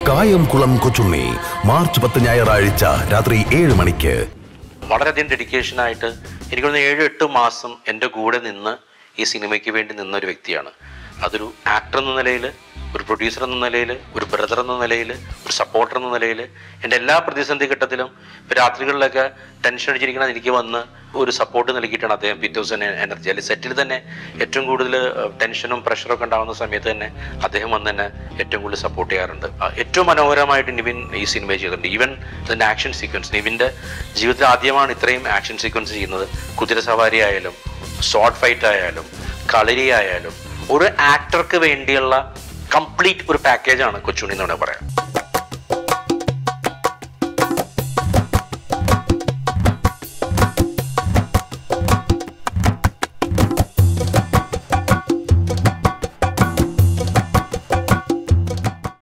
Kayamkulam Kochunni March പത്ത് ഞായറാഴ്ച രാത്രി ഏഴ് മണിക്ക് വളരെയധികം ഡെഡിക്കേഷനായിട്ട് എനിക്ക് തോന്നുന്നു ഏഴ് എട്ട് മാസം എൻ്റെ കൂടെ നിന്ന് ഈ സിനിമയ്ക്ക് വേണ്ടി നിന്ന ഒരു വ്യക്തിയാണ് അതൊരു ആക്ടർ എന്ന നിലയിൽ ഒരു പ്രൊഡ്യൂസർ എന്ന നിലയിൽ ഒരു ബ്രദർ എന്ന നിലയിൽ ഒരു സപ്പോർട്ടർ എന്ന നിലയിൽ എൻ്റെ എല്ലാ പ്രതിസന്ധി ഘട്ടത്തിലും ഇപ്പോൾ രാത്രികളിലൊക്കെ ടെൻഷൻ അടിച്ചിരിക്കണം എനിക്ക് വന്ന് ഒരു സപ്പോർട്ട് നൽകിയിട്ടാണ് അദ്ദേഹം പിറ്റേ ദിവസം എനർജി അല്ലെങ്കിൽ സെറ്റിൽ തന്നെ ഏറ്റവും കൂടുതൽ ടെൻഷനും പ്രഷറും ഒക്കെ ഉണ്ടാകുന്ന സമയത്ത് തന്നെ അദ്ദേഹം വന്ന് തന്നെ ഏറ്റവും കൂടുതൽ സപ്പോർട്ട് ചെയ്യാറുണ്ട് ആ, ഏറ്റവും മനോഹരമായിട്ട് നിവിൻ ഈ സിനിമ ചെയ്തിട്ടുണ്ട് ഈവൻ ഇതിൻ്റെ ആക്ഷൻ സീക്വൻസ് നിവിൻ്റെ ജീവിതത്തിൽ ആദ്യമാണ് ഇത്രയും ആക്ഷൻ സീക്വൻസ് ചെയ്യുന്നത് കുതിര സവാരി ആയാലും ഷോർട്ട് ഫൈറ്റ് ആയാലും കളരി ആയാലും ഒരു ആക്ടർക്ക് വേണ്ടിയുള്ള കംപ്ലീറ്റ് ഒരു പാക്കേജാണ് കൊച്ചുണ്ണി എന്ന് വേണമെങ്കിൽ പറയാം